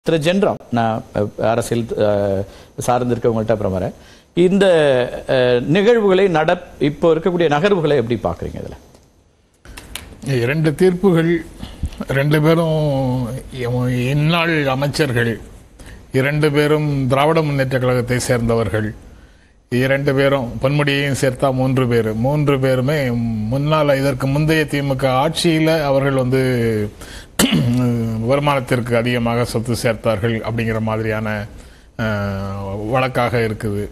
திரு ஜென்ராம் நான் அஹ், அரசியல் அஹ், சார்ந்திருக்கவங்கள்ட்ட அப்புறம் வரேன் இந்த அஹ், நிகழ்வுகளை நட இப்போ இருக்கக்கூடிய நகர்வுகளை எப்படி பார்க்குறீங்க இதில் இரண்டு தீர்ப்புகள் ரெண்டு பேரும் இ- இந்நாள் அமைச்சர்கள் இரண்டு பேரும் திராவிட முன்னேற்ற கழகத்தை சேர்ந்தவர்கள் இரண்டு பேரும் பொன்முடியையும் சேர்த்தா மூன்று பேர் மூன்று பேருமே முன்னால் இதற்கு முந்தைய திமுக ஆட்சியில் அவர்கள் வந்து வருமானத்திற்கு அதிகமாக சொத்து சேர்த்தார்கள் அப்படிங்கிற மாதிரியான அஹ், வழக்காக இருக்குது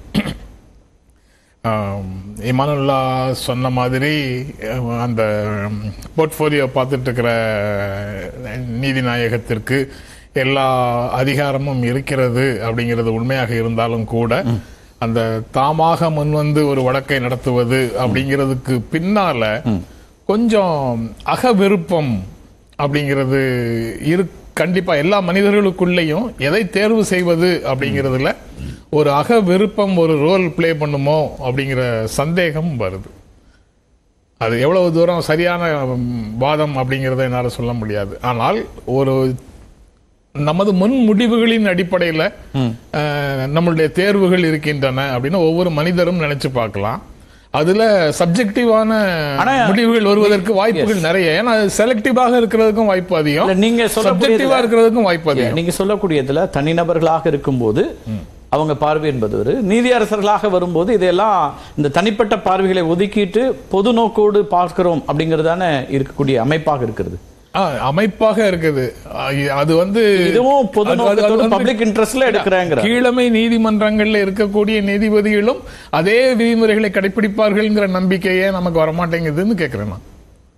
ஆம், இமானுல்லா சொன்ன மாதிரி அஹ், அந்த போர்ட்ஃபோலியோ பார்த்துட்டு இருக்கிற நீதி நாயகத்திற்கு எல்லா அதிகாரமும் இருக்கிறது அப்படிங்கிறது உண்மையாக இருந்தாலும் கூட அந்த தாமாக முன்வந்து ஒரு வழக்கை நடத்துவது அப்படிங்கிறதுக்கு பின்னால கொஞ்சம் அகவிருப்பம் அப்படிங்கிறது இரு கண்டிப்பா எல்லா மனிதர்களுக்குள்ளேயும் எதை தேர்வு செய்வது அப்படிங்கிறதுல ஒரு அக விருப்பம் ஒரு ரோல் ப்ளே பண்ணுமோ அப்படிங்கிற சந்தேகம் வருது அது எவ்வளவு தூரம் சரியான ம், வாதம் அப்படிங்கிறத என்னால் சொல்ல முடியாது ஆனால் ஒரு நமது முன் முடிவுகளின் அடிப்படையில் அஹ், நம்மளுடைய தேர்வுகள் இருக்கின்றன அப்படின்னு ஒவ்வொரு மனிதரும் நினைச்சு பார்க்கலாம் அதுல சப்ஜெக்டிவான ஆனா- முடிவுகள் வருவதற்கு வாய்ப்புகள் நிறைய ஏன்னா செலக்டிவாக இருக்கிறதுக்கும் வாய்ப்பு அதிகம் இல்ல, நீங்க சொல்லக்கூடியதுல- சப்ஜெக்டிவா இருக்கிறதுக்கும் வாய்ப்பு அதிகம் நீங்க சொல்லக்கூடியதுல தனிநபர்களாக இருக்கும்போது அவங்க பார்வை என்பது ஒரு நீதியரசர்களாக வரும்போது இதெல்லாம் இந்த தனிப்பட்ட பார்வைகளை ஒதுக்கிட்டு பொது நோக்கோடு பார்க்கிறோம் அப்படிங்கறதான இருக்கக்கூடிய அமைப்பாக இருக்கிறது ஆ, அமைப்பாக இருக்குது ஆ, இ- அது வந்து இதுவும் பொது அது- அது- அது நோக்கத்தோடு வந்து பப்ளிக் இன்ட்ரெஸ்ட்ல எடுக்கிறாங்கிற கீழமை நீதிமன்றங்கள்ல இருக்கக்கூடிய நீதிபதிகளும் அதே விதிமுறைகளை கடைபிடிப்பார்கள்ங்கிற நம்பிக்கையே நமக்கு வரமாட்டேங்குதுன்னு கேக்குறேன் நான்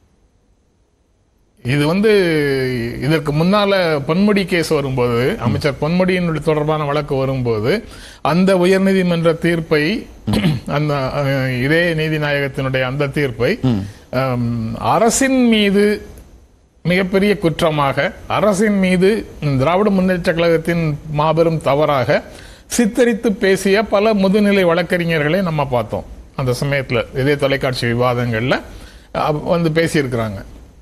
இது வந்து இதற்கு முன்னால பொன்முடி கேஸ் வரும்போது அமைச்சர் பொன்முடியினுடைய தொடர்பான வழக்கு வரும்போது அந்த உயர்நீதிமன்ற தீர்ப்பை அந்த அஹ், இதே நீதிநாயகத்தினுடைய அந்த தீர்ப்பை அம், அரசின் மீது மிகப்பெரிய குற்றமாக அரசின் மீது திராவிட முன்னேற்ற கழகத்தின் மாபெரும் தவறாக சித்தரித்து பேசிய பல முதுநிலை வழக்கறிஞர்களை நம்ம பார்த்தோம் அந்த சமயத்துல இதே தொலைக்காட்சி விவாதங்கள்ல அஹ், வந்து பேசியிருக்கிறாங்க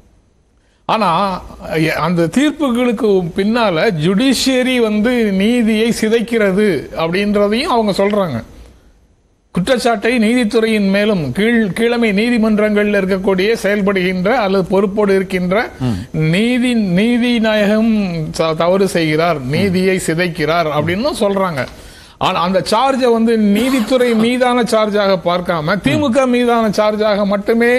ஆனா எ- அந்த தீர்ப்புகளுக்கு பின்னால ஜுடிஷியரி வந்து நீதியை சிதைக்கிறது அப்படின்றதையும் அவங்க சொல்றாங்க குற்றச்சாட்டை நீதித்துறையின் மேலும் கீழ் கீழமை நீதிமன்றங்கள்ல இருக்கக்கூடிய செயல்படுகின்ற அல்லது பொறுப்போடு இருக்கின்ற நீதி நீதி நாயகம் ச- தவறு செய்கிறார் நீதியை சிதைக்கிறார் அப்படின்னு சொல்றாங்க ஆனா அந்த சார்ஜை வந்து நீதித்துறை மீதான சார்ஜாக பார்க்காம திமுக மீதான சார்ஜாக மட்டுமே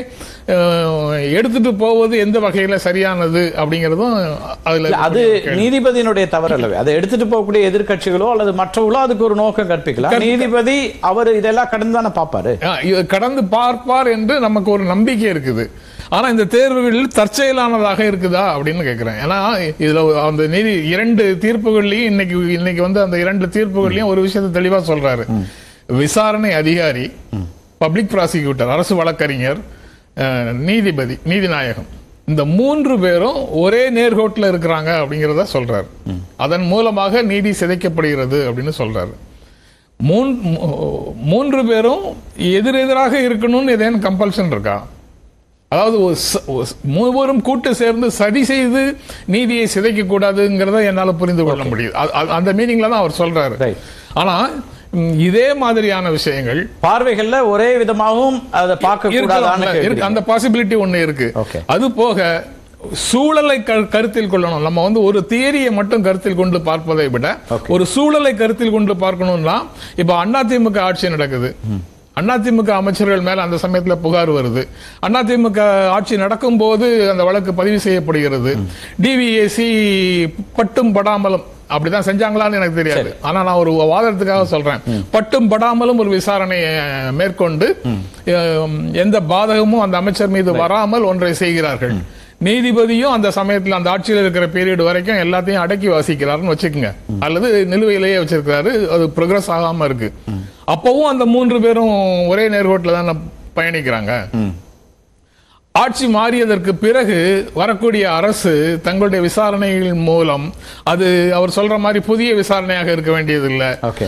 அஹ், எடுத்துட்டு போவது எந்த வகையில சரியானது அப்படிங்கறதும் அதுல இல்ல, அது இருக்கக்கூடிய கேள்வி. நீதிபதியினுடைய தவறு அல்லவே அதை எடுத்துட்டு போகக்கூடிய எதிர்க்கட்சிகளோ அல்லது மற்றவர்களோ அதுக்கு ஒரு நோக்கம் கற்பிக்கலாம் நீதிபதி அவர் இதெல்லாம் கடந்து தானே பார்ப்பாரு ஆ, இது கடந்து பார்ப்பார் என்று நமக்கு ஒரு நம்பிக்கை இருக்குது ஆனா இந்த தேர்வுகள் தற்செயலானதாக இருக்குதா அப்படின்னு கேக்குறேன் ஏன்னா இதுல அந்த நீதி இரண்டு தீர்ப்புகள்லயும் இன்னைக்கு இன்னைக்கு வந்து அந்த இரண்டு தீர்ப்புகள்லயும் ஒரு விஷயத்தை தெளிவா சொல்றாரு விசாரணை அதிகாரி பப்ளிக் ப்ராசிக்யூட்டர் அரசு வழக்கறிஞர் அஹ், நீதிபதி நீதிநாயகம் இந்த மூன்று பேரும் ஒரே நேர்கோட்டில் இருக்கிறாங்க அப்படிங்கிறத சொல்றாரு அதன் மூலமாக நீதி சிதைக்கப்படுகிறது அப்படின்னு சொல்றாரு மூன்- மூ- மூன்று பேரும் எதிரெதிராக இருக்கணும்னு ஏதேனும் கம்பல்ஷன் இருக்கா அதாவது ஒரு ச- ஒரு மூவரும் கூட்டு சேர்ந்து சதி செய்து நீதியை சிதைக்க கூடாதுங்கிறத என்னால புரிந்து கொள்ள முடியுது அ- அ- அந்த மீனிங்ல தான் அவர் சொல்றாரு Right. ஆனா ம், இதே மாதிரியான விஷயங்கள் பார்வைகள்ல ஒரே விதமாகவும் அதை பார்க்க இருக்கலாம்ல, கூடாதான்னு இருக்கு. அந்த பாசிபிலிட்டி ஒண்ணு இருக்கு Okay. அது போக சூழலை க- கருத்தில் கொள்ளணும் நம்ம வந்து ஒரு தியரியை மட்டும் கருத்தில் கொண்டு பார்ப்பதை விட Okay. ஒரு சூழலை கருத்தில் கொண்டு பார்க்கணும்னா இப்ப அதிமுக ஆட்சி நடக்குது அதிமுக அமைச்சர்கள் மேல அந்த சமயத்துல புகார் வருது அதிமுக ஆட்சி நடக்கும் போது அந்த வழக்கு பதிவு செய்யப்படுகிறது டிவிஏசி பட்டும் படாமலும் அப்படிதான் செஞ்சாங்களான்னு எனக்கு தெரியாது ஆனா நான் ஒரு வாதத்துக்காக சொல்றேன் பட்டும் படாமலும் ஒரு விசாரணையை மேற்கொண்டு அஹ், எந்த பாதகமும் அந்த அமைச்சர் மீது வராமல் ஒன்றை செய்கிறார்கள் நீதிபதியும் அந்த சமயத்துல அந்த ஆட்சியில் இருக்கிற பீரியட் வரைக்கும் எல்லாத்தையும் அடக்கி வாசிக்கிறாருன்னு வச்சுக்கோங்க அல்லது நிலுவையிலேயே வச்சிருக்கிறாரு அது ப்ரோக்ரஸ் ஆகாம இருக்கு அப்பவும் அந்த மூன்று பேரும் ஒரே நேர்கோட்டில் தான் பயணிக்கிறாங்க ஆட்சி மாறியதற்கு பிறகு வரக்கூடிய அரசு தங்களுடைய விசாரணைகள் மூலம் அது அவர் சொல்ற மாதிரி புதிய விசாரணையாக இருக்க வேண்டியதில்லை Okay.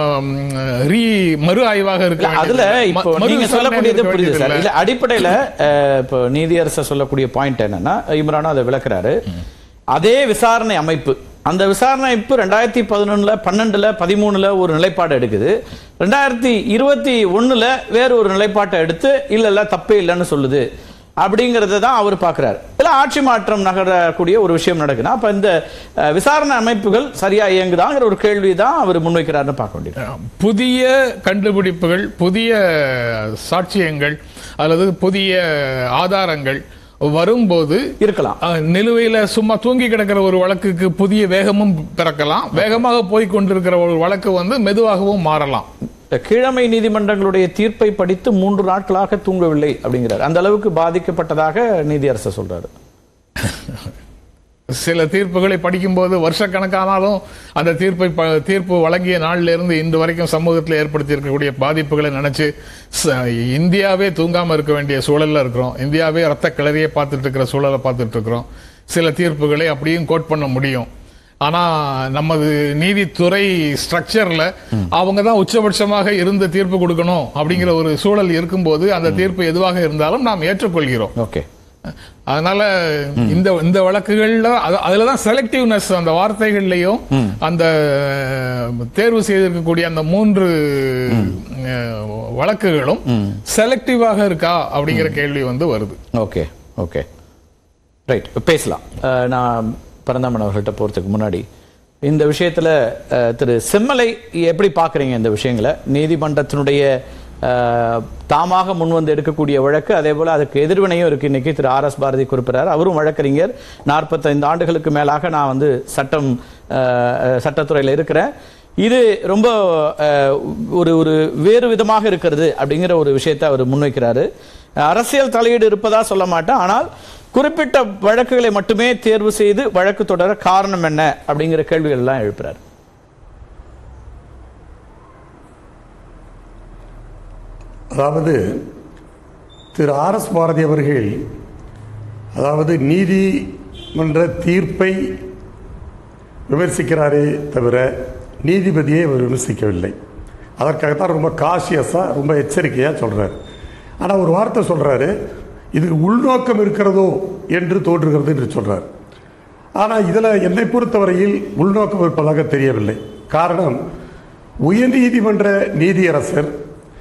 ரீ மறு ஆய்வாக இருக்க இல்ல, அதுல வேண்டியதில்லை. இப்போ ம- மறு நீங்க விசாரணையாக சொல்லக்கூடியது இருக்க புரியுது சார் வேண்டியதில்லை. இல்ல அடிப்படையில அஹ், இப்போ நீதியரசர் சொல்லக்கூடிய பாயிண்ட் என்னன்னா இம்ரானும் அதை விளக்குறாரு அதே விசாரணை அமைப்பு அந்த விசாரணை இப்போ ரெண்டாயிரத்தி பதினொன்னுல பன்னெண்டுல பதிமூணுல ஒரு நிலைப்பாடு எடுக்குது ரெண்டாயிரத்தி இருபத்தி ஒண்ணுல வேற ஒரு நிலைப்பாட்டை எடுத்து இல்ல இல்ல தப்பே இல்லைன்னு சொல்லுது அப்படிங்கறத தான் அவர் பார்க்கிறார் இல்ல ஆட்சி மாற்றம் நகரக்கூடிய ஒரு விஷயம் நடக்குது அப்ப இந்த அஹ், விசாரணை அமைப்புகள் சரியா இயங்குதாங்கிற ஒரு கேள்வி தான் அவர் முன்வைக்கிறாருன்னு பார்க்க வேண்டியது புதிய கண்டுபிடிப்புகள் புதிய சாட்சியங்கள் அல்லது புதிய ஆதாரங்கள் வரும்போது இருக்கலாம் அஹ், நிலுவையில சும்மா தூங்கி கிடக்கிற ஒரு வழக்குக்கு புதிய வேகமும் பிறக்கலாம் வேகமாக போய் கொண்டிருக்கிற ஒரு வழக்கு வந்து மெதுவாகவும் மாறலாம் இந்த கீழமை நீதிமன்றங்களுடைய தீர்ப்பை படித்து மூன்று நாட்களாக தூங்கவில்லை அப்படிங்கிறார் அந்த அளவுக்கு பாதிக்கப்பட்டதாக நீதியரசர் சொல்றாரு சில தீர்ப்புகளை படிக்கும்போது வருஷக்கணக்கானாலும் அந்த தீர்ப்பை ப- தீர்ப்பு வழங்கிய நாளிலிருந்து இருந்து இன்று வரைக்கும் சமூகத்தில் ஏற்படுத்தி இருக்கக்கூடிய பாதிப்புகளை நினைச்சு ச- இந்தியாவே தூங்காம இருக்க வேண்டிய சூழல்ல இருக்கிறோம் இந்தியாவே ரத்த கிளறியை பார்த்துட்டு இருக்கிற சூழலை பார்த்துட்டு இருக்கிறோம் சில தீர்ப்புகளை அப்படியும் கோட் பண்ண முடியும் ஆனா நமது நீதித்துறை ஸ்ட்ரக்சர்ல அவங்க தான் உச்சபட்சமாக இருந்து தீர்ப்பு கொடுக்கணும் அப்படிங்கிற ஒரு சூழல் இருக்கும்போது அந்த தீர்ப்பு எதுவாக இருந்தாலும் நாம் ஏற்றுக்கொள்கிறோம் ஓகே அதனால இந்த இந்த வழக்குகள்ல அது- அதுலதான் செலக்டிவ்னஸ் அந்த வார்த்தைகள்லயும் அந்த அஹ், தேர்வு செய்திருக்கக்கூடிய அந்த மூன்று அஹ், வழக்குகளும் செலக்டிவாக இருக்கா அப்படிங்கிற கேள்வி வந்து வருது ஓகே ஓகே ரைட் பேசலாம் அஹ், நான் பரந்தாமன் அவர்கள்ட்ட போறதுக்கு முன்னாடி இந்த விஷயத்துல அஹ், திரு செம்மலை எப்படி பார்க்கறீங்க இந்த விஷயங்களை நீதிமன்றத்தினுடைய அஹ், தாமாக முன்வந்து எடுக்கக்கூடிய வழக்கு அதே போல அதுக்கு எதிர்வினையும் இருக்கு இன்னைக்கு திரு ஆர் எஸ் பாரதி குறிப்பிட்டார் அவரும் வழக்கறிஞர் நாற்பத்தைந்து ஆண்டுகளுக்கு மேலாக நான் வந்து சட்டம் அஹ், அஹ், சட்டத்துறையில இருக்கிறேன் இது ரொம்ப அஹ், ஒரு ஒரு வேறு விதமாக இருக்கிறது அப்படிங்கிற ஒரு விஷயத்தை அவர் முன்வைக்கிறாரு அரசியல் தலையீடு இருப்பதா சொல்ல மாட்டேன் ஆனால் குறிப்பிட்ட வழக்குகளை மட்டுமே தேர்வு செய்து வழக்கு தொடர காரணம் என்ன அப்படிங்கிற கேள்விகள் எல்லாம் எழுப்புறாரு அதாவது திரு ஆர் எஸ் பாரதி அவர்கள் அதாவது நீதிமன்ற தீர்ப்பை விமர்சிக்கிறாரே தவிர நீதிபதியை அவர் விமர்சிக்கவில்லை அதற்காகத்தான் ரொம்ப காஷியஸாக ரொம்ப எச்சரிக்கையாக சொல்கிறார் ஆனால் ஒரு வார்த்தை சொல்கிறாரு இதுக்கு உள்நோக்கம் இருக்கிறதோ என்று தோன்றுகிறது என்று சொல்கிறார் ஆனால் இதில் என்னை பொறுத்தவரையில் உள்நோக்கம் இருப்பதாக தெரியவில்லை காரணம் உயர்நீதிமன்ற நீதியரசர்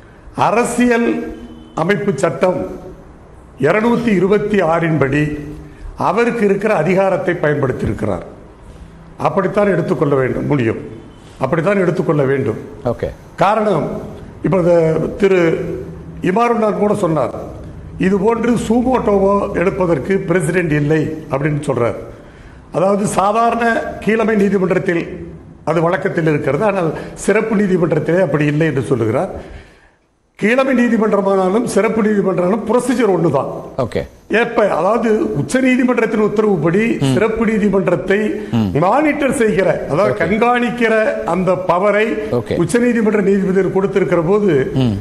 அரசியல் அமைப்பு சட்டம் இருநூத்தி இருபத்தி ஆறின் படி அவருக்கு இருக்கிற அதிகாரத்தை பயன்படுத்தியிருக்கிறார் அப்படித்தான் எடுத்துக்கொள்ள வேண்டும் முடியும் அப்படித்தான் எடுத்துக்கொள்ள வேண்டும் ஓகே காரணம் இப்போ இந்த திரு இமாருன்னான் கூட சொன்னார் இது போன்று சூமோட்டோவோ எடுப்பதற்கு பிரசிடென்ட் இல்லை அப்படின்னு சொல்றார் அதாவது சாதாரண கீழமை நீதிமன்றத்தில் அது வழக்கத்தில் இருக்கிறது ஆனால் சிறப்பு நீதிமன்றத்திலே அப்படி இல்லை என்று சொல்லுகிறார் கீழமை நீதிமன்றமானாலும் சிறப்பு நீதிமன்றம் ப்ரொசீஜர் ஒன்று தான் ஓகே ஏப்ப அதாவது உச்ச நீதிமன்றத்தின் உத்தரவுப்படி சிறப்பு நீதிமன்றத்தை மானிட்டர் செய்கிற அதாவது கண்காணிக்கிற அந்த பவரை Okay. உச்ச நீதிமன்ற நீதிபதி கொடுத்திருக்கிற போது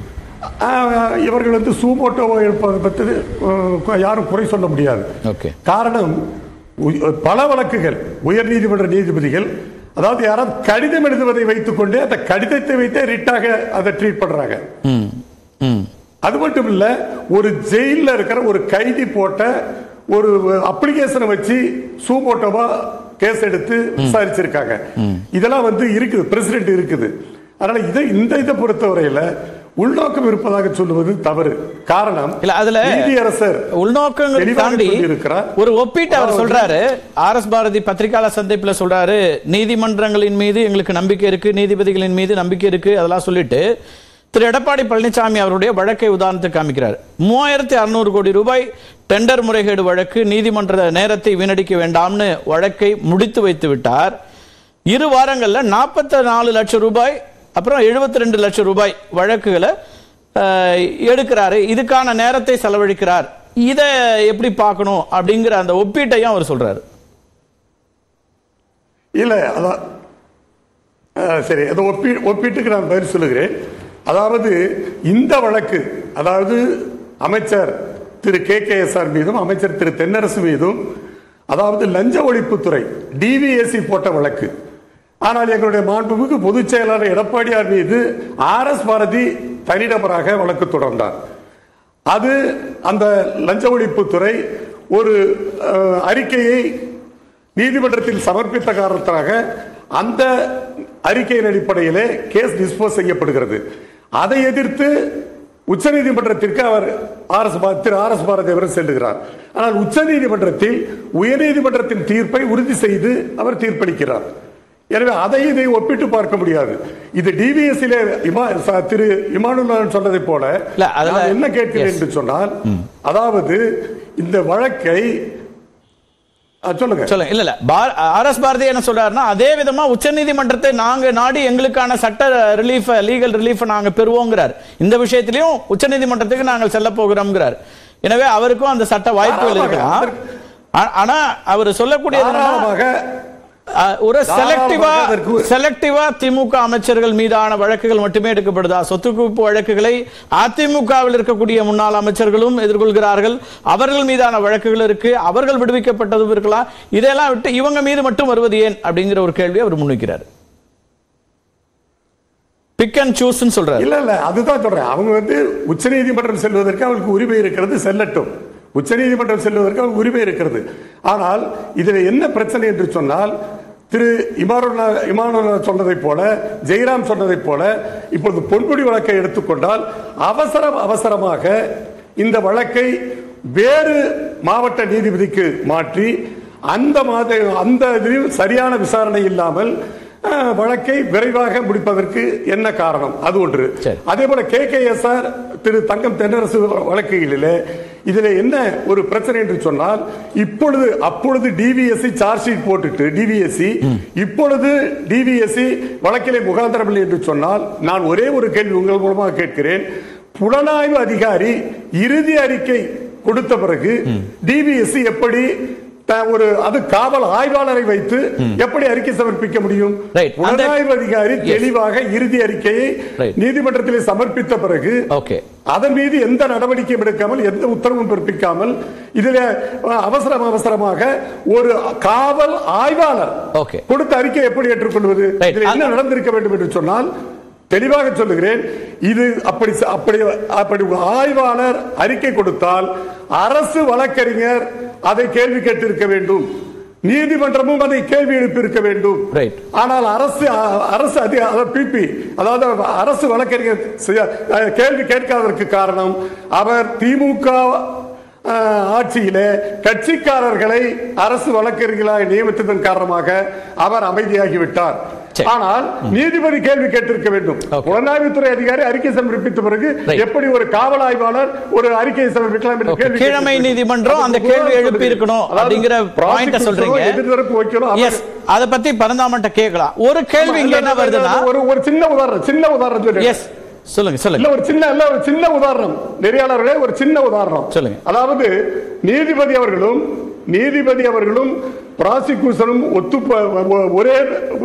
ஆஹ், இவர்கள் வந்து சூமோட்டோவை எடுப்பதை பற்றி அஹ், யாரும் குறை சொல்ல முடியாது ஓகே காரணம் உய்- பல வழக்குகள் உயர் நீதிமன்ற நீதிபதிகள் அதாவது யாராவது கடிதம் எழுதுவதை வைத்துக்கொண்டு அந்த கடிதத்தை வைத்தே ரிட்டாக அதை ட்ரீட் பண்றாங்க ம் ம் அது மட்டும் இல்ல ஒரு ஜெயில்ல இருக்கிற ஒரு கைதி போட்ட ஒரு அப்ளிகேஷனை வச்சு சூமோட்டோவா கேஸ் எடுத்து விசாரிச்சிருக்காங்க இதெல்லாம் வந்து இருக்குது பிரசிடென்ட் இருக்குது அதனால இதை இந்த இதை பொறுத்தவரையில உள்நோக்கம் இருப்பதாக சொல்லுவது தவறு காரணம் இல்ல அதுல நீதியரசர் உள்நோக்கங்கள் தெளிவாக தாண்டி சொல்லியிருக்கிறார். ஒரு ஒப்பீட்டு அவர் அதாவது- சொல்றாரு ஆர் எஸ் பாரதி பத்திரிகையாளர் சந்திப்புல சொல்றாரு நீதிமன்றங்களின் மீது எங்களுக்கு நம்பிக்கை இருக்கு நீதிபதிகளின் மீது நம்பிக்கை இருக்கு அதெல்லாம் சொல்லிட்டு திரு எடப்பாடி பழனிசாமி அவருடைய வழக்கை உதாரணத்துக்கு காமிக்கிறார் மூவாயிரத்தி அறுநூறு கோடி ரூபாய் டெண்டர் முறைகேடு வழக்கு நீதிமன்ற நேரத்தை வீணடிக்க வேண்டாம்னு வழக்கை முடித்து வைத்து விட்டார் இரு வாரங்கள்ல நாற்பத்தி நாலு லட்சம் ரூபாய் அப்புறம் 72 ரெண்டு லட்சம் ரூபாய் வழக்குகளை அஹ், எடுக்கிறாரு இதுக்கான நேரத்தை செலவழிக்கிறார் இதை எப்படி பார்க்கணும் அப்படிங்கிற அந்த ஒப்பீட்டையும் அவர் சொல்றாரு இல்ல அதான் அஹ், சரி அதை ஒப்பீ ஒப்பீட்டுக்கு நான் பதில் சொல்லுகிறேன் அதாவது இந்த வழக்கு அதாவது அமைச்சர் திரு கே கே எஸ் ஆர் மீதும் அமைச்சர் திரு தென்னரசு மீதும் அதாவது லஞ்ச ஒழிப்புத்துறை டிவிஎஸ்சி போட்ட வழக்கு ஆனால் எங்களுடைய மாண்புமிகு பொதுச் செயலாளர் எடப்பாடியார் மீது ஆர் எஸ் பாரதி தனிநபராக வழக்கு தொடர்ந்தார் அது அந்த லஞ்ச ஒழிப்புத்துறை ஒரு அஹ், அறிக்கையை நீதிமன்றத்தில் சமர்ப்பித்த காரணத்தினாக அந்த அறிக்கையின் அடிப்படையிலே கேஸ் டிஸ்போஸ் செய்யப்படுகிறது அதை எதிர்த்து உச்சநீதிமன்றத்திற்கு அவர் ஆர் எஸ் திரு ஆர் எஸ் பாரதியவர் செல்லுகிறார் ஆனால் உச்சநீதிமன்றத்தில் உயர்நீதிமன்றத்தின் தீர்ப்பை உறுதி செய்து அவர் தீர்ப்பளிக்கிறார் எனவே அதை இதை ஒப்பிட்டு பார்க்க முடியாது இது டிவிஎஸ்ல திரு இமானுல்லன் சொன்னதை போல இல்ல, அதுல- நான் என்ன கேட்கிறேன் Yes. என்று சொன்னால் அதாவது இந்த வழக்கை ஆ, சொல்லுங்க சொல்லுங்க இல்ல இல்ல ஆர் எஸ் பாரதி என்ன சொல்றாருன்னா அதே விதமா உச்சநீதிமன்றத்தை நாங்க நாடி எங்களுக்கான சட்ட ரிலீஃப் லீகல் ரிலீஃப் நாங்க பெறுவோங்கிறார் இந்த விஷயத்திலையும் உச்சநீதிமன்றத்துக்கு நாங்கள் செல்ல போகிறோம்ங்கிறார் எனவே அவருக்கும் அந்த சட்ட வாய்ப்புகள் தாராளமாக. இருக்கலாம் ஆ- ஆனா அவர் சொல்லக்கூடியது என்னன்னா, தாராளமாக அஹ், ஒரு செலக்டிவா தாராளமாக அதற்கு- செலக்டிவா திமுக அமைச்சர்கள் மீதான வழக்குகள் மட்டுமே எடுக்கப்படுதா சொத்து குவிப்பு வழக்குகளை அதிமுகவில் இருக்கக்கூடிய முன்னாள் அமைச்சர்களும் எதிர்கொள்கிறார்கள் அவர்கள் மீதான வழக்குகள் இருக்கு அவர்கள் விடுவிக்கப்பட்டதும் இருக்கலாம் இதெல்லாம் விட்டு இவங்க மீது மட்டும் வருவது ஏன் அப்படிங்கிற ஒரு கேள்வியை அவர் முன்வைக்கிறார் பிக் அண்ட் சூஸ் சொல்றாரு இல்ல இல்ல அதுதான் சொல்றேன் அவங்க வந்து உச்சநீதிமன்றம் செல்வதற்கு அவங்களுக்கு உரிமை இருக்கிறது செல்லட்டும் உச்சநீதிமன்றம் செல்வதற்கு அவங்களுக்கு உரிமை இருக்கிறது ஆனால் இதுல என்ன பிரச்சனை என்று சொன்னால் திரு இமானுல்லா இமானுல்லா சொன்னதைப் போல ஜெயராம் சொன்னதைப் போல இப்பொழுது பொன்முடி வழக்கை எடுத்துக்கொண்டால் அவசரம் அவசரமாக இந்த வழக்கை வேறு மாவட்ட நீதிபதிக்கு மாற்றி அந்த மாத அந்த இதில் சரியான விசாரணை இல்லாமல் அஹ், வழக்கை விரைவாக முடிப்பதற்கு என்ன காரணம் அது ஒன்று சரி. அதே போல கே கே எஸ் ஆர் திரு தங்கம் தென்னரசு வழக்குகளிலே இதுல என்ன ஒரு பிரச்சனை என்று சொன்னால் இப்பொழுது அப்பொழுது டிவிஎஸ்சி சார்ஜ் ஷீட் போட்டுட்டு டிவிஎஸ்சி இப்பொழுது டிவிஎஸ்சி வழக்கிலே முகாந்திரமில்லை என்று சொன்னால் நான் ஒரே ஒரு கேள்வி உங்கள் மூலமாக கேட்கிறேன் புலனாய்வு அதிகாரி இறுதி அறிக்கை கொடுத்த பிறகு டிவிஎஸ்சி எப்படி த- ஒரு அது காவல் ஆய்வாளரை வைத்து எப்படி அறிக்கை சமர்ப்பிக்க முடியும் Right. அந்த- புலனாய்வு அதிகாரி Yes. தெளிவாக இறுதி அறிக்கையை Right. நீதிமன்றத்திலே சமர்ப்பித்த பிறகு ஓகே அதன் மீது எந்த நடவடிக்கையும் எடுக்காமல் எந்த உத்தரவும் பிறப்பிக்காமல் இதில் அவசரம் அவசரமாக ஒரு காவல் ஆய்வாளர் Okay. கொடுத்த அறிக்கை எப்படி ஏற்றுக்கொள்வது Right. இதில் என்ன நடந்திருக்க வேண்டும் என்று சொன்னால் தெளிவாக சொல்லுகிறேன் இது அப்படி அப்படி அப்படி ஒரு ஆய்வாளர் அறிக்கை கொடுத்தால் அரசு வழக்கறிஞர் அதை கேள்வி கேட்டிருக்க வேண்டும் நீதிமன்றமும் அதை கேள்வி எழுப்பியிருக்க வேண்டும் Right. ஆனால் அரசு அ- அரசு அதிக அதாவது பிபி அதாவது அரசு வழக்கறிஞர் செய்ய- அஹ், கேள்வி கேட்காததற்கு காரணம் அவர் திமுக அஹ், ஆட்சியிலே கட்சிக்காரர்களை அரசு வழக்கறிஞர்களாக நியமித்ததன் காரணமாக அவர் அமைதியாகிவிட்டார் சரி. ஆனால் நீதிபதி கேள்வி கேட்டிருக்க வேண்டும் Okay. புலனாய்வுத்துறை அதிகாரி அறிக்கை சமர்ப்பித்த பிறகு Right. எப்படி ஒரு காவல் ஆய்வாளர் ஒரு அறிக்கையை சமர்ப்பிக்கலாம் என்று Okay. கேள்வி கீழமை கேட்டிருக்க வேண்டும். நீதிமன்றம் அந்த அதுக்கு கேள்வி உதாரணம் எழுப்பி சொல்லுகிறேன். இருக்கணும் அதாவது அப்படிங்கிற பாயிண்ட prosecutor சொல்றீங்க எதிர்த்தரப்பு வைக்கணும் அவர் எஸ் அத பத்தி பரந்தாமன்ட்ட கேட்கலாம் ஒரு கேள்வி இங்க என்ன வருதுன்னா ஒரு ஒரு சின்ன உதாரணம் சின்ன உதாரணம் சொல்றேன் எஸ் சொல்லுங்க இல்ல சொல்லுங்க ஒரு சின்ன இல்ல ஒரு சின்ன உதாரணம் நெறியாளர்களே ஒரு சின்ன உதாரணம் சொல்லுங்க. அதாவது நீதிபதி அவர்களும் நீதிபதி அவர்களும் ப்ராசிக்யூஷனும் ஒத்து ப- ஒ- ஒரே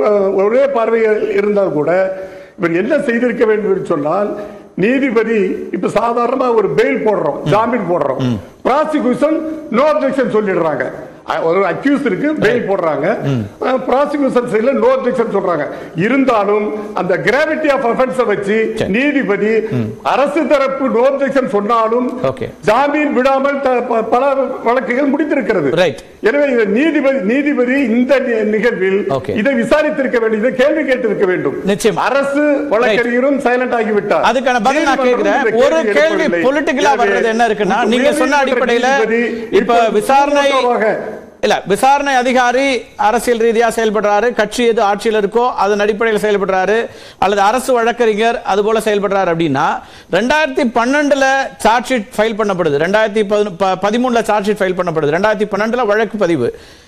ஒரே பார்வையில் இருந்தால் கூட இவர் என்ன செய்திருக்க வேண்டும் என்று சொன்னால் நீதிபதி இப்ப சாதாரணமா ஒரு பெயில் போடுறோம் ஜாமீன் போடுறோம் ப்ராசிக்யூஷன் நோ அப்ஜெக்ஷன் சொல்லிடுறாங்க அ- ஒரு அக்யூஸ் இருக்கு பெயில் போடுறாங்க ப்ராசிக்யூஷன் சைடுல நோ அப்ஜெக்ஷன் சொல்றாங்க இருந்தாலும் அந்த கிராவிட்டி ஆஃப் அஃபென்ஸ் வச்சு சரி. நீதிபதி அரசு தரப்பு நோ அப்ஜெக்ஷன் சொன்னாலும் Okay. ஜாமீன் விடாமல் த- ப- பல வழக்குகள் முடித்திருக்கிறது Right. எனவே இது நீதிபதி நீதிபதி இந்த நி- நிகழ்வில் Okay. இதை விசாரித்திருக்க வேண்டும் இதை கேள்வி கேட்டிருக்க வேண்டும் நிச்சயம். அரசு வழக்கறிஞரும் சைலண்ட் ஆகிவிட்டார் அதுக்கான பதில் நான் நீதிமன்றம் கேட்கிறேன் இந்த ஒரு கேள்வி எழுப்பவில்லை. பொலிட்டிக்கலா எனவே வர்றது என்ன இருக்குன்னா உச்ச- நீங்க சொன்ன உயர்நீதிமன்ற அடிப்படையில நீதிபதி இப்ப இப்ப விசாரணை சுமூகமாக இல்ல விசாரணை அதிகாரி அரசியல் ரீதியா செயல்படுறாரு கட்சி எது ஆட்சியில் இருக்கோ அதன் அடிப்படையில் செயல்படுறாரு அல்லது அரசு வழக்கறிஞர் அது போல செயல்படுறாரு அப்படின்னா ரெண்டாயிரத்தி பன்னெண்டுல சார்ஜ் ஷீட் ஃபைல் பண்ணப்படுது ரெண்டாயிரத்தி பதிமூணுல சார்ஜ் ஷீட் ஃபைல் பண்ணப்படுது ரெண்டாயிரத்தி பன்னெண்டுல வழக்கு பதிவு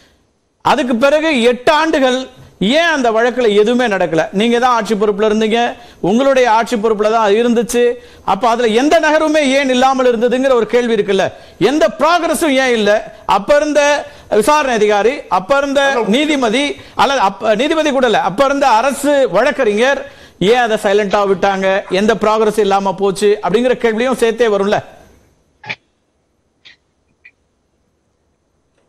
அதுக்கு பிறகு எட்டு ஆண்டுகள் ஏன் அந்த வழக்குல எதுவுமே நடக்கல நீங்க தான் ஆட்சி பொறுப்புல இருந்தீங்க உங்களுடைய ஆட்சி பொறுப்புல தான் அது இருந்துச்சு அப்ப அதுல எந்த நகருமே ஏன் இல்லாமல் இருந்ததுங்கிற ஒரு கேள்வி இருக்குல்ல எந்த ப்ராக்ரஸும் ஏன் இல்ல அப்ப இருந்த விசாரணை அதிகாரி அப்ப இருந்த நீதிபதி அல்லது அப்ப நீதிபதி கூட இல்ல அப்ப இருந்த அரசு வழக்கறிஞர் ஏன் அதை சைலண்டா விட்டாங்க எந்த ப்ராக்ரஸ் இல்லாம போச்சு அப்படிங்கிற கேள்வியும் சேர்த்தே வரும்ல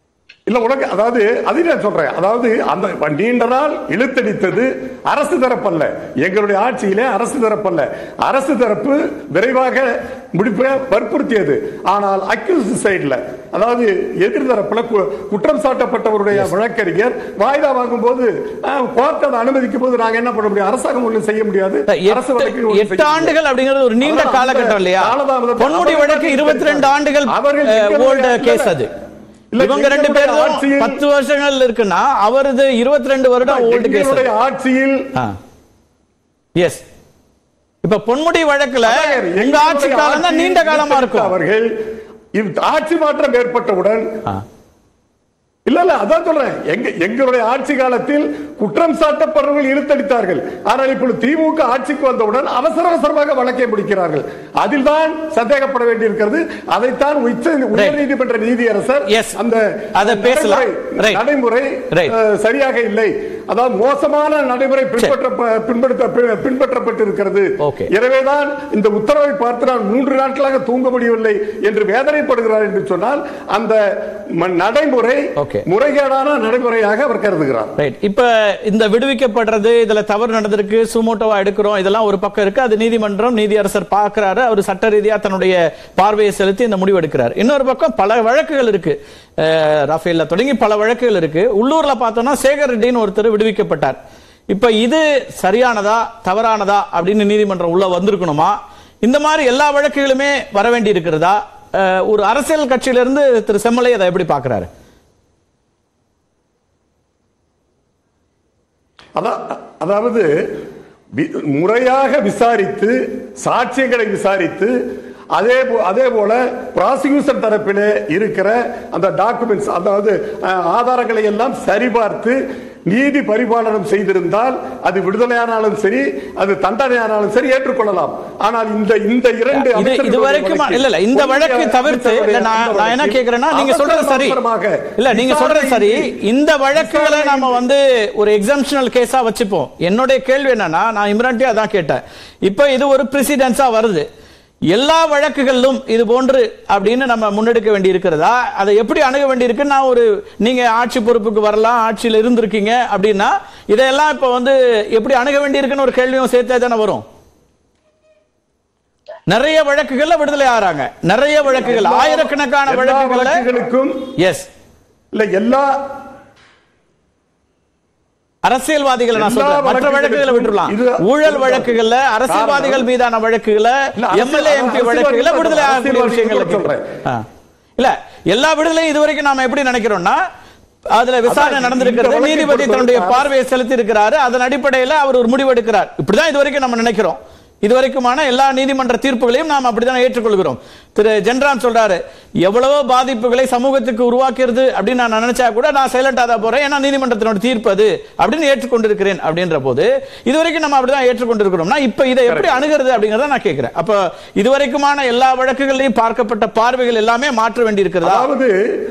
இல்ல உனக்கு அதாவது அதை நான் சொல்றேன் அதாவது அந்த நீண்ட நாள் இழுத்தடித்தது அரசு தரப்பல்ல எங்களுடைய ஆட்சியிலே அரசு தரப்பல்ல அரசு தரப்பு விரைவாக முடிப்பை வற்புறுத்தியது ஆனால் அக்யூஸ் சைடுல அதாவது எதிர் தரப்புல கு- குற்றம் சாட்டப்பட்டவருடைய வழக்கறிஞர் வாய்தா வாங்கும் போது கோர்ட் அதை அனுமதிக்கும் போது நாங்க என்ன பண்ண முடியும் அரசாங்கம் ஒன்றும் செய்ய முடியாது அரசு எட்டு வழக்கு ஒண்ணும் எட்டு செய்ய ஆண்டுகள் முடியாது. அப்படிங்கிறது ஒரு நீண்ட அதான் அந்த காலகட்டம் இல்லையா காலதாமதத்தை பொன்முடி அவர்கள் வழக்கு இருபத்தி ரெண்டு ஆண்டுகள் அவர்கள் எங்களுடைய- ஓல்டு இல்ல, கேஸ் அது இல்ல, இவங்க ரெண்டு எங்களுடைய பேரும் ஆட்சியில் பத்து வருஷங்கள் இருக்குன்னா அவரது இருபத்தி ரெண்டு வருடம் ஓல்டு கேஸ் எங்களுடைய ஆட்சியில் எஸ் இப்ப பொன்முடி வழக்குல அதான் உங்க ஆட்சி காலம் தான் நீண்ட காலமா இருக்கும் அவர்கள் இவ்- ஆட்சி மாற்றம் ஏற்பட்டவுடன் ஆ. இல்ல இல்ல அதான் சொல்றேன் எங்க எங்களுடைய ஆட்சி காலத்தில் குற்றம் சாட்டப்படுறவர்கள் இழுத்தடித்தார்கள் ஆனால் இப்பொழுது திமுக ஆட்சிக்கு வந்தவுடன் அவசர அவசரமாக வழக்கை முடிக்கிறார்கள் அதில் தான் சந்தேகப்பட வேண்டியிருக்கிறது அதைத்தான் உச்ச உயர் நீதிமன்ற நீதியரசர் Yes. அந்த அதை பேசலாம். நடைமுறை- Right. நடைமுறை Right. அஹ், சரியாக இல்லை அதாவது மோசமான நடைமுறை பின்பற்ற பின்படுத்த பின்பற்றப்பட்டிருக்கிறது Okay. எனவேதான் இந்த உத்தரவை பார்த்து நான் மூன்று நாட்களாக தூங்க முடியவில்லை என்று வேதனைப்படுகிறார் என்று சொன்னால் அந்த ம- நடைமுறை Okay. முறைகேடான நடைமுறையாக அவர் கருதுகிறார் ரைட் இப்ப இந்த விடுவிக்கப்படுறது இதுல தவறு நடந்திருக்கு சுமோட்டோவா எடுக்கிறோம் இதெல்லாம் ஒரு பக்கம் இருக்கு அது நீதிமன்றம் நீதியரசர் பார்க்கிறாரு அவர் சட்ட ரீதியா தன்னுடைய பார்வையை செலுத்தி இந்த முடிவு எடுக்கிறார் இன்னொரு பக்கம் பல வழக்குகள் இருக்கு அஹ், ரஃபேல்ல தொடங்கி பல வழக்குகள் இருக்கு உள்ளூர்ல பார்த்தோம்னா சேகர் ரெட்டின்னு ஒருத்தர் விடுவிக்கப்பட்டார் இப்ப இது சரியானதா தவறானதா அப்படின்னு நீதிமன்றம் உள்ள வந்திருக்கணுமா இந்த மாதிரி எல்லா வழக்குகளுமே வர வேண்டி இருக்கிறதா அஹ், ஒரு அரசியல் கட்சியிலிருந்து திரு செம்மலை அதை எப்படி பார்க்கறாரு அதா- அதாவது வி- முறையாக விசாரித்து சாட்சியங்களை விசாரித்து அதே போ- அதே போல ப்ராசிக்யூஷன் தரப்பிலே இருக்கிற அந்த டாக்குமெண்ட்ஸ் அதாவது அஹ், ஆதாரங்களை எல்லாம் சரிபார்த்து நீதி பரிபாலனம் செய்திருந்தால் அது விடுதலையானாலும் சரி அது தண்டனையானாலும் சரி ஏற்றுக்கொள்ளலாம் ஆனால் இந்த இந்த இரண்டு இது அமைச்சர்களுடைய இது வரைக்கும் வழக்கில் இல்ல இல்ல இந்த வழக்கு ஒன்றிய தவிர்த்து இல்ல நான் அமைச்சருடைய நான் என்ன வழக்கில் கேக்குறேன்னா நீங்க சொல்றது சரி அவசரமாக இல்ல நீங்க சொல்றது சரி விசாரணை- இந்த வழக்குகளை நாம வந்து ஒரு எக்ஸாம்ஷனல் கேஸா வச்சுப்போம் என்னுடைய கேள்வி என்னன்னா நான் இம்ரான்ட்டி அதான் கேட்டேன் இப்போ இது ஒரு பிரசிடென்ஸா வருது எல்லா வழக்குகளிலும் இது போன்று அப்படின்னு நம்ம முன்னெடுக்க வேண்டி இருக்கிறதா அதை எப்படி அணுக வேண்டி இருக்கு நான் ஒரு நீங்க ஆட்சி பொறுப்புக்கு வரலாம் ஆட்சியில் இருந்திருக்கீங்க அப்படின்னா இதையெல்லாம் இப்ப வந்து எப்படி அணுக வேண்டி இருக்குன்னு ஒரு கேள்வியும் சேர்த்தே தானே வரும் நிறைய வழக்குகள்ல விடுதலை ஆறாங்க நிறைய வழக்குகள் ஆயிரக்கணக்கான எல்லா வழக்குகள்ல வழக்குகளுக்கும் எஸ் இல்ல எல்லா அரசியல்வாதிகளை நான் எல்லா சொல்றேன் மற்ற வழக்குகளை வழக்குகளுக்கும் விட்டுறலாம் இது- ஊழல் வழக்குகள்ல அரசியல்வாதிகள் காரணம். மீதான வழக்குகளை இல்ல, அரசியல் எம்எல்ஏ எம்பி அரசியல்வாதிகள் வழக்குகளை விடுதலை சொல்றேன். ஆகக்கூடிய அரசியல்வாதிகள் விஷயங்களை சொல்றேன். ஆ. இல்ல எல்லா விடுதலையும் இதுவரைக்கும் நாம எப்படி நினைக்கிறோம்னா அதுல விசாரணை அதான் நடந்திருக்கிறது இந்த வழக்கை நீதிபதி பொறுத்தவரை தன்னுடைய அரசு- பார்வையை செலுத்தி இருக்கிறாரு அதன் அடிப்படையில் அவர் ஒரு முடிவு எடுக்கிறார் இப்படிதான் இதுவரைக்கும் நம்ம நினைக்கிறோம் இதுவரைக்குமான எல்லா நீதிமன்ற தீர்ப்புகளையும் நாம் அப்படிதான் ஏற்றுக்கொள்கிறோம் திரு ஜென்ரான் சொல்றாரு எவ்வளவோ பாதிப்புகளை சமூகத்துக்கு உருவாக்குறது அப்படின்னு நான் நினைச்சா கூட நான் சைலண்டா தான் போறேன் ஏன்னா நீதிமன்றத்தினோட தீர்ப்பு அது அப்படின்னு ஏற்றுக்கொண்டிருக்கிறேன் அப்படின்ற போது இதுவரைக்கும் நம்ம அப்படிதான் ஏற்றுக்கொண்டிருக்கிறோம்னா இப்ப இதை எப்படி அணுகிறது அப்படிங்கறத நான் கேட்கிறேன் அப்ப இதுவரைக்குமான எல்லா வழக்குகளையும் பார்க்கப்பட்ட பார்வைகள் எல்லாமே மாற்ற வேண்டி இருக்கிறதா அதாவது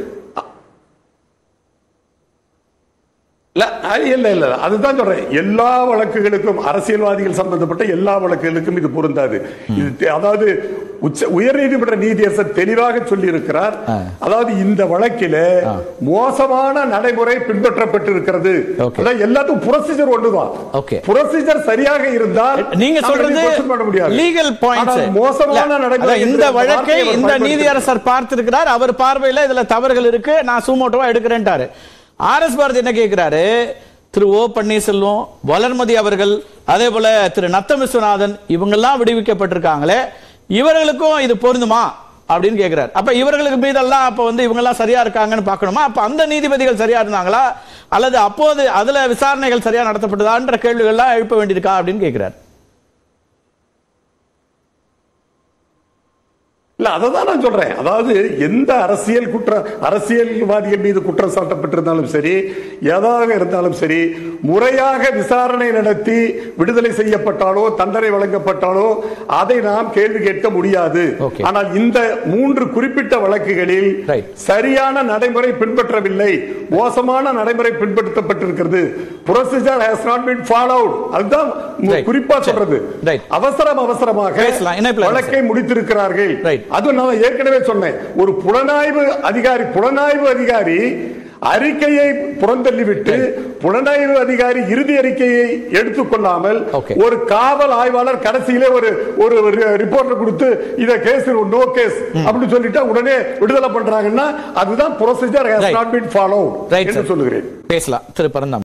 இல்ல அது இல்ல இல்ல அதுதான் சொல்றேன் எல்லா வழக்குகளுக்கும் அரசியல்வாதிகள் சம்பந்தப்பட்ட எல்லா வழக்குகளுக்கும் இது பொருந்தாது இது தெ- அதாவது உச்ச உயர்நீதிமன்ற நீதியரசர் தெளிவாக சொல்லி இருக்கிறார் அதாவது இந்த வழக்கில மோசமான நடைமுறை பின்பற்றப்பட்டிருக்கிறது Okay. அதான் எல்லாத்துக்கும் புரொசீஜர் ஒண்ணுதான் Okay. புரொசீஜர் சரியாக இருந்தால் நீங்க நாம சொல்றது இதை question பண்ண முடியாது லீகல் பாயிண்ட்ஸ் ஆனால் மோசமான நடைமுறை இந்த என்ற வழக்கை வார்த்தையை அவர் இந்த பயன்படுத்தி- நீதியரசர் பார்த்திருக்கிறார் அவர் பார்வையில இதுல தவறுகள் இருக்கு நான் சூமோட்டோவா எடுக்கிறேன்ட்டாரு ஆர் எஸ் பாரதி என்ன கேட்கிறாரு திரு ஓ பன்னீர்செல்வம் வளர்மதி அவர்கள் அதே போல திரு நத்தம் விஸ்வநாதன் இவங்கெல்லாம் விடுவிக்கப்பட்டிருக்காங்களே இவர்களுக்கும் இது பொருந்துமா அப்படின்னு கேட்கிறார் அப்ப இவர்களுக்கு மீதெல்லாம் அப்ப வந்து இவங்க எல்லாம் சரியா இருக்காங்கன்னு பார்க்கணுமா அப்ப அந்த நீதிபதிகள் சரியா இருந்தாங்களா அல்லது அப்போது அதுல விசாரணைகள் சரியா நடத்தப்பட்டதான்ற கேள்விகள்லாம் எழுப்ப வேண்டியிருக்கா அப்படின்னு கேட்கிறார் இல்ல அதை தான் நான் சொல்றேன் அதாவது எந்த அரசியல் குற்றம் அரசியல்வாதிகள் மீது குற்றம் சாட்டப்பட்டிருந்தாலும் சரி எதாக இருந்தாலும் சரி முறையாக விசாரணை நடத்தி விடுதலை செய்யப்பட்டாலோ தண்டனை வழங்கப்பட்டாலோ அதை நாம் கேள்வி கேட்க முடியாது Okay. ஆனால் இந்த மூன்று குறிப்பிட்ட வழக்குகளில் Right. சரியான நடைமுறை பின்பற்றவில்லை மோசமான நடைமுறை பின்பற்றப்பட்டிருக்கிறது procedure has not been followed அதுதான் மு- Right. குறிப்பா சரி. சொல்றது Right. அவசரம் அவசரமாக பேசலாம். இணைப்புல வழக்கை முடித்திருக்கிறார்கள் Right. அது நான் ஏற்கனவே சொன்னேன் ஒரு புலனாய்வு அதிகாரி புலனாய்வு அதிகாரி அறிக்கையை புறந்தள்ளிவிட்டு புலனாய்வு அதிகாரி இறுதி அறிக்கையை எடுத்துக்கொள்ளாமல் Okay. ஒரு காவல் ஆய்வாளர் கடைசியிலே ஒரு ஒரு ரிப்போர்ட் கொடுத்து இத கேஸ் நோ கேஸ் அப்படின்னு சொல்லிட்டா உடனே விடுதலை பண்றாங்கன்னா அதுதான் procedure Right. Not been follow right என்று சொல்லுகிறேன் பேசலாம் திரு பரந்தாமன்